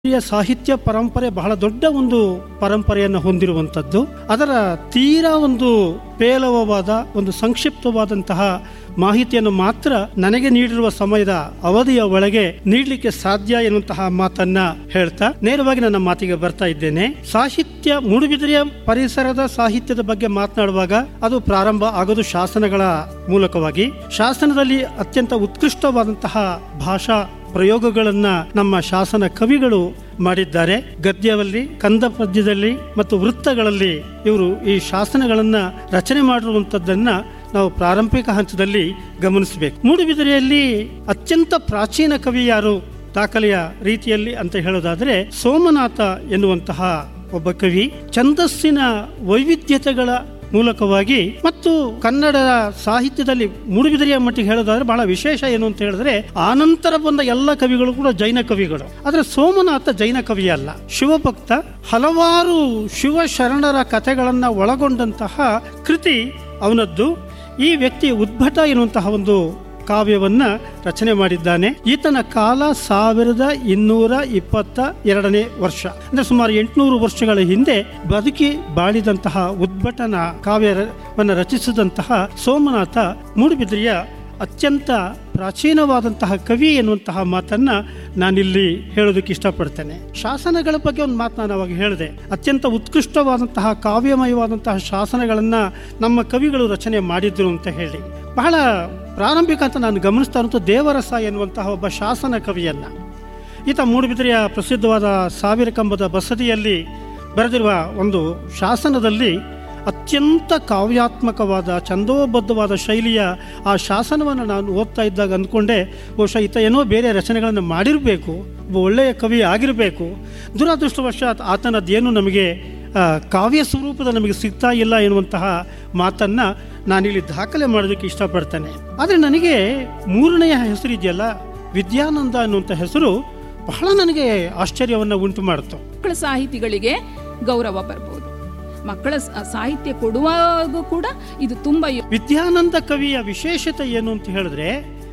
ಭಾರತೀಯ ಸಾಹಿತ್ಯ ಪರಂಪರೆ ಬಹಳ ದೊಡ್ಡ ಒಂದು ಪರಂಪರೆಯನ್ನು ಹೊಂದಿರುವಂಥದ್ದು ಅದರ ತೀರಾ ಒಂದು ಪೇಲವವಾದ ಒಂದು ಸಂಕ್ಷಿಪ್ತವಾದಂತಹ ಮಾಹಿತಿಯನ್ನು ಮಾತ್ರ ನನಗೆ ನೀಡಿರುವ ಸಮಯದ ಅವಧಿಯ ಒಳಗೆ ನೀಡಲಿಕ್ಕೆ ಸಾಧ್ಯ ಎನ್ನುವಂತಹ ಮಾತನ್ನ ಹೇಳ್ತಾ ನೇರವಾಗಿ ನನ್ನ ಮಾತಿಗೆ ಬರ್ತಾ ಇದ್ದೇನೆ ಸಾಹಿತ್ಯ ಮೂಡುಬಿದಿರೆಯ ಪರಿಸರದ ಸಾಹಿತ್ಯದ ಬಗ್ಗೆ ಮಾತನಾಡುವಾಗ ಅದು ಪ್ರಾರಂಭ ಆಗೋದು ಶಾಸನಗಳ ಮೂಲಕವಾಗಿ ಶಾಸನದಲ್ಲಿ ಅತ್ಯಂತ ಉತ್ಕೃಷ್ಟವಾದಂತಹ ಭಾಷಾ ಪ್ರಯೋಗಗಳನ್ನ ನಮ್ಮ ಶಾಸನ ಕವಿಗಳು ಮಾಡಿದ್ದಾರೆ ಗದ್ಯದಲ್ಲಿ ಕಂದ ಪದ್ಯದಲ್ಲಿ ಮತ್ತು ವೃತ್ತಗಳಲ್ಲಿ ಇವರು ಈ ಶಾಸನಗಳನ್ನ ರಚನೆ ಮಾಡಿರುವಂಥದ್ದನ್ನ ನಾವು ಪ್ರಾರಂಭಿಕ ಹಂತದಲ್ಲಿ ಗಮನಿಸಬೇಕು ಮೂಡುಬಿದಿರೆಯಲ್ಲಿ ಅತ್ಯಂತ ಪ್ರಾಚೀನ ಕವಿ ಯಾರು ದಾಖಲೆಯ ರೀತಿಯಲ್ಲಿ ಅಂತ ಹೇಳೋದಾದರೆ ಸೋಮನಾಥ ಎನ್ನುವಂತಹ ಒಬ್ಬ ಕವಿ ಛಂದಸ್ಸಿನ ವೈವಿಧ್ಯತೆಗಳ ಮೂಲಕವಾಗಿ ಮತ್ತು ಕನ್ನಡ ಸಾಹಿತ್ಯದಲ್ಲಿ ಮೂಡುಬಿದಿರೆಯ ಮಟ್ಟಿಗೆ ಹೇಳೋದಾದ್ರೆ ಬಹಳ ವಿಶೇಷ ಏನು ಅಂತ ಹೇಳಿದ್ರೆ ಆನಂತರ ಬಂದ ಎಲ್ಲ ಕವಿಗಳು ಕೂಡ ಜೈನ ಕವಿಗಳು ಆದರೆ ಸೋಮನಾಥ ಜೈನ ಕವಿ ಅಲ್ಲ ಶಿವಭಕ್ತ ಹಲವಾರು ಶಿವ ಶರಣರ ಕಥೆಗಳನ್ನ ಒಳಗೊಂಡಂತಹ ಕೃತಿ ಅವನದ್ದು ಈ ವ್ಯಕ್ತಿ ಉದ್ಭಟ ಎನ್ನುವಂತಹ ಒಂದು ಕಾವ್ಯವನ್ನ ರಚನೆ ಮಾಡಿದ್ದಾನೆ ಈತನ ಕಾಲ ಸಾವಿರದ ಇನ್ನೂರ ಇಪ್ಪತ್ತ ಎರಡನೇ ವರ್ಷ ಅಂದ್ರೆ ಸುಮಾರು ಎಂಟುನೂರು ವರ್ಷಗಳ ಹಿಂದೆ ಬದುಕಿ ಬಾಳಿದಂತಹ ಉದ್ಭಟನ ಕಾವ್ಯವನ್ನು ರಚಿಸಿದಂತಹ ಸೋಮನಾಥ ಮೂಡುಬಿದ್ರಿಯ ಅತ್ಯಂತ ಪ್ರಾಚೀನವಾದಂತಹ ಕವಿ ಎನ್ನುವಂತಹ ಮಾತನ್ನ ನಾನಿಲ್ಲಿ ಹೇಳೋದಕ್ಕೆ ಇಷ್ಟಪಡ್ತೇನೆ ಶಾಸನಗಳ ಬಗ್ಗೆ ಒಂದು ಮಾತು ನಾನು ಅವಾಗ ಹೇಳಿದೆ ಅತ್ಯಂತ ಉತ್ಕೃಷ್ಟವಾದಂತಹ ಕಾವ್ಯಮಯವಾದಂತಹ ಶಾಸನಗಳನ್ನ ನಮ್ಮ ಕವಿಗಳು ರಚನೆ ಮಾಡಿದ್ರು ಅಂತ ಹೇಳಿ ಬಹಳ ಪ್ರಾರಂಭಿಕ ಅಂತ ನಾನು ಗಮನಿಸ್ತಾ ಇರುವಂಥ ದೇವರಸ ಎನ್ನುವಂತಹ ಒಬ್ಬ ಶಾಸನ ಕವಿಯನ್ನ ಈತ ಮೂಡುಬಿದಿರೆಯ ಪ್ರಸಿದ್ಧವಾದ ಸಾವಿರ ಕಂಬದ ಬಸದಿಯಲ್ಲಿ ಬರೆದಿರುವ ಒಂದು ಶಾಸನದಲ್ಲಿ ಅತ್ಯಂತ ಕಾವ್ಯಾತ್ಮಕವಾದ ಛಂದೋಬದ್ಧವಾದ ಶೈಲಿಯ ಆ ಶಾಸನವನ್ನು ನಾನು ಓದ್ತಾ ಇದ್ದಾಗ ಅಂದ್ಕೊಂಡೆ ಬಹುಶಃ ಈತ ಏನೋ ಬೇರೆ ರಚನೆಗಳನ್ನು ಮಾಡಿರಬೇಕು ಒಬ್ಬ ಒಳ್ಳೆಯ ಕವಿ ಆಗಿರಬೇಕು ದುರದೃಷ್ಟವಶಾತ್ ಆತನದ್ದೇನು ನಮಗೆ ಆ, ಕಾವ್ಯ ಸ್ವರೂಪದ ನಮಗೆ ಸಿಗ್ತಾ ಇಲ್ಲ ಎನ್ನುವಂತಹ ಮಾತನ್ನು ನಾನಿಲ್ಲಿ ದಾಖಲೆ ಮಾಡೋದಕ್ಕೆ ಇಷ್ಟಪಡ್ತೇನೆ ಆದರೆ ನನಗೆ ಮೂರನೆಯ ಹೆಸರು ಇದೆಯಲ್ಲ ವಿದ್ಯಾನಂದ ಅನ್ನುವಂಥ ಹೆಸರು ಬಹಳ ನನಗೆ ಆಶ್ಚರ್ಯವನ್ನು ಉಂಟು ಮಾಡಿತು ಮಕ್ಕಳ ಸಾಹಿತಿಗಳಿಗೆ ಗೌರವ ಬರ್ಬೋದು ಮಕ್ಕಳ ಸ- ಸಾಹಿತ್ಯ ಕೊಡುವಾಗೂ ಕೂಡ ಇದು ತುಂಬಾ ಯೋ- ವಿದ್ಯಾನಂದ ಕವಿಯ ವಿಶೇಷತೆ ಏನು ಅಂತ ಹೇಳಿದ್ರೆ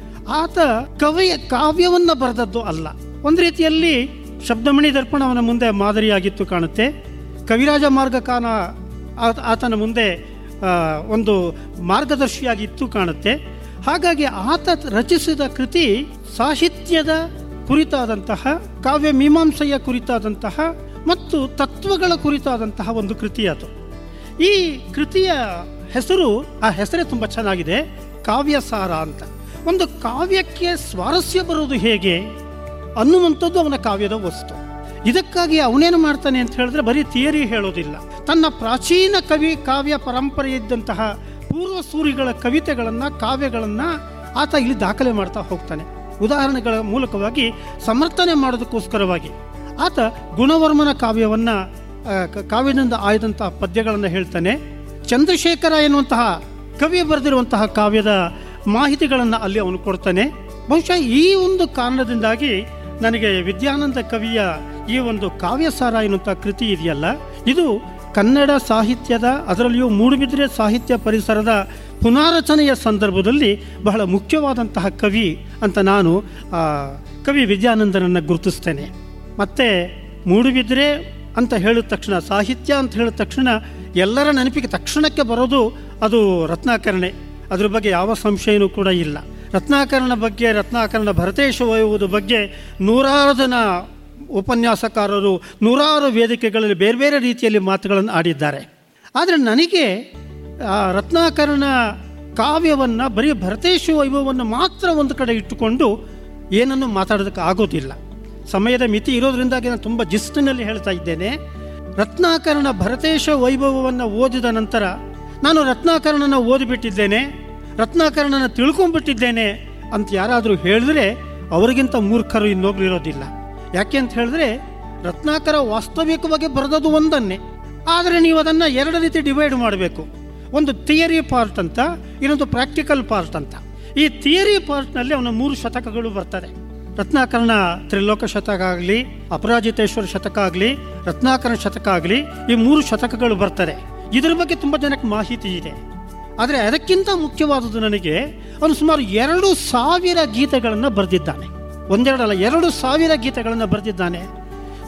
ಆತ ಕವಿಯ ಕಾವ್ಯವನ್ನ ಬರೆದದ್ದು ಅಲ್ಲ ಒಂದು ರೀತಿಯಲ್ಲಿ ಶಬ್ದಮಣಿ ದರ್ಪಣ ಅವನ ಮುಂದೆ ಮಾದರಿಯಾಗಿತ್ತು ಕಾಣುತ್ತೆ ಕವಿರಾಜ ಮಾರ್ಗಕಾನ ಆತ- ಆತನ ಮುಂದೆ ಆ, ಒಂದು ಮಾರ್ಗದರ್ಶಿಯಾಗಿ ಇತ್ತು ಕಾಣುತ್ತೆ ಹಾಗಾಗಿ ಆತ ರಚಿಸಿದ ಕೃತಿ ಸಾಹಿತ್ಯದ ಕುರಿತಾದಂತಹ ಕಾವ್ಯ ಮೀಮಾಂಸೆಯ ಕುರಿತಾದಂತಹ ಮತ್ತು ತತ್ವಗಳ ಕುರಿತಾದಂತಹ ಒಂದು ಕೃತಿ ಅದು ಈ ಕೃತಿಯ ಹೆಸರು ಆ ಹೆಸರೇ ತುಂಬ ಚೆನ್ನಾಗಿದೆ ಕಾವ್ಯಸಾರ ಅಂತ ಒಂದು ಕಾವ್ಯಕ್ಕೆ ಸ್ವಾರಸ್ಯ ಬರೋದು ಹೇಗೆ ಅನ್ನುವಂಥದ್ದು ಅವನ ಕಾವ್ಯದ ವಸ್ತು ಇದಕ್ಕಾಗಿ ಅವನೇನು ಮಾಡ್ತಾನೆ ಅಂತ ಹೇಳಿದ್ರೆ ಬರೀ ಥಿಯರಿ ಹೇಳೋದಿಲ್ಲ ತನ್ನ ಪ್ರಾಚೀನ ಕವಿ ಕಾವ್ಯ ಪರಂಪರೆ ಇದ್ದಂತಹ ಪೂರ್ವ ಸೂರಿಗಳ ಕವಿತೆಗಳನ್ನು ಕಾವ್ಯಗಳನ್ನು ಆತ ಇಲ್ಲಿ ದಾಖಲೆ ಮಾಡ್ತಾ ಹೋಗ್ತಾನೆ ಉದಾಹರಣೆಗಳ ಮೂಲಕವಾಗಿ ಸಮರ್ಥನೆ ಮಾಡೋದಕ್ಕೋಸ್ಕರವಾಗಿ ಆತ ಗುಣವರ್ಮನ ಕಾವ್ಯವನ್ನ ಆ, ಕ- ಕಾವ್ಯದಿಂದ ಆಯ್ದಂತಹ ಪದ್ಯಗಳನ್ನು ಹೇಳ್ತಾನೆ ಚಂದ್ರಶೇಖರ ಎನ್ನುವಂತಹ ಕವಿ ಬರೆದಿರುವಂತಹ ಕಾವ್ಯದ ಮಾಹಿತಿಗಳನ್ನು ಅಲ್ಲಿ ಅವನು ಕೊಡ್ತಾನೆ ಬಹುಶಃ ಈ ಒಂದು ಕಾರಣದಿಂದಾಗಿ ನನಗೆ ವಿದ್ಯಾನಂದ ಕವಿಯ ಈ ಒಂದು ಕಾವ್ಯಸಾರ ಎನ್ನುವಂಥ ಕೃತಿ ಇದೆಯಲ್ಲ ಇದು ಕನ್ನಡ ಸಾಹಿತ್ಯದ ಅದರಲ್ಲಿಯೂ ಮೂಡುಬಿದಿರೆ ಸಾಹಿತ್ಯ ಪರಿಸರದ ಪುನಾರಚನೆಯ ಸಂದರ್ಭದಲ್ಲಿ ಬಹಳ ಮುಖ್ಯವಾದಂತಹ ಕವಿ ಅಂತ ನಾನು ಆ, ಕವಿ ವಿದ್ಯಾನಂದನನ್ನು ಗುರುತಿಸ್ತೇನೆ ಮತ್ತೆ ಮೂಡುಬಿದ್ರೆ ಅಂತ ಹೇಳಿದ ತಕ್ಷಣ ಸಾಹಿತ್ಯ ಅಂತ ಹೇಳಿದ ತಕ್ಷಣ ಎಲ್ಲರ ನೆನಪಿಗೆ ತಕ್ಷಣಕ್ಕೆ ಬರೋದು ಅದು ರತ್ನಾಕರಣೆ ಅದ್ರ ಬಗ್ಗೆ ಯಾವ ಸಂಶಯನೂ ಕೂಡ ಇಲ್ಲ ರತ್ನಾಕರಣ ಬಗ್ಗೆ ರತ್ನಾಕರಣ ಭರತೇಶ ವೈಭವದ ಬಗ್ಗೆ ನೂರಾರು ಜನ ಉಪನ್ಯಾಸಕಾರರು ನೂರಾರು ವೇದಿಕೆಗಳಲ್ಲಿ ಬೇರೆ ಬೇರೆ ರೀತಿಯಲ್ಲಿ ಮಾತುಗಳನ್ನು ಆಡಿದ್ದಾರೆ ಆದರೆ ನನಗೆ ಆ ರತ್ನಾಕರಣ ಕಾವ್ಯವನ್ನು ಬರೀ ಭರತೇಶ ವೈಭವವನ್ನು ಮಾತ್ರ ಒಂದು ಕಡೆ ಇಟ್ಟುಕೊಂಡು ಏನನ್ನು ಮಾತಾಡೋದಕ್ಕೆ ಆಗೋದಿಲ್ಲ ಸಮಯದ ಮಿತಿ ಇರೋದ್ರಿಂದಾಗಿ ನಾನು ತುಂಬ ಜಿಸ್ಟಿನಲ್ಲಿ ಹೇಳ್ತಾ ಇದ್ದೇನೆ ರತ್ನಾಕರಣ ಭರತೇಶ ವೈಭವವನ್ನು ಓದಿದ ನಂತರ ನಾನು ರತ್ನಾಕರಣನ ಓದಿಬಿಟ್ಟಿದ್ದೇನೆ ರತ್ನಾಕರಣನ ತಿಳ್ಕೊಂಡ್ಬಿಟ್ಟಿದ್ದೇನೆ ಅಂತ ಯಾರಾದರೂ ಹೇಳಿದ್ರೆ ಅವರಿಗಿಂತ ಮೂರ್ಖರು ಇನ್ನೊಬ್ರು ಇರೋದಿಲ್ಲ ಯಾಕೆ ಅಂತ ಹೇಳಿದ್ರೆ ರತ್ನಾಕರ ವಾಸ್ತವಿಕವಾಗಿ ಬರೆದದು ಒಂದನ್ನೇ ಆದರೆ ನೀವು ಅದನ್ನು ಎರಡು ರೀತಿ ಡಿವೈಡ್ ಮಾಡಬೇಕು ಒಂದು ಥಿಯರಿ ಪಾರ್ಟ್ ಅಂತ ಇನ್ನೊಂದು ಪ್ರಾಕ್ಟಿಕಲ್ ಪಾರ್ಟ್ ಅಂತ ಈ ಥಿಯರಿ ಪಾರ್ಟ್ನಲ್ಲಿ ಅವನ ಮೂರು ಶತಕಗಳು ಬರ್ತದೆ ರತ್ನಾಕರಣ ತ್ರಿಲೋಕ ಶತಕ ಆಗಲಿ ಅಪರಾಜಿತೇಶ್ವರ ಶತಕ ಆಗಲಿ ರತ್ನಾಕರಣ ಶತಕ ಆಗಲಿ ಈ ಮೂರು ಶತಕಗಳು ಬರ್ತಾರೆ ಇದ್ರ ಬಗ್ಗೆ ತುಂಬ ಜನಕ್ಕೆ ಮಾಹಿತಿ ಇದೆ ಆದರೆ ಅದಕ್ಕಿಂತ ಮುಖ್ಯವಾದದ್ದು ನನಗೆ ಅವನು ಸುಮಾರು ಎರಡು ಸಾವಿರ ಗೀತೆಗಳನ್ನು ಬರೆದಿದ್ದಾನೆ ಒಂದೆರಡಲ್ಲ ಎರಡು ಸಾವಿರ ಗೀತೆಗಳನ್ನು ಬರೆದಿದ್ದಾನೆ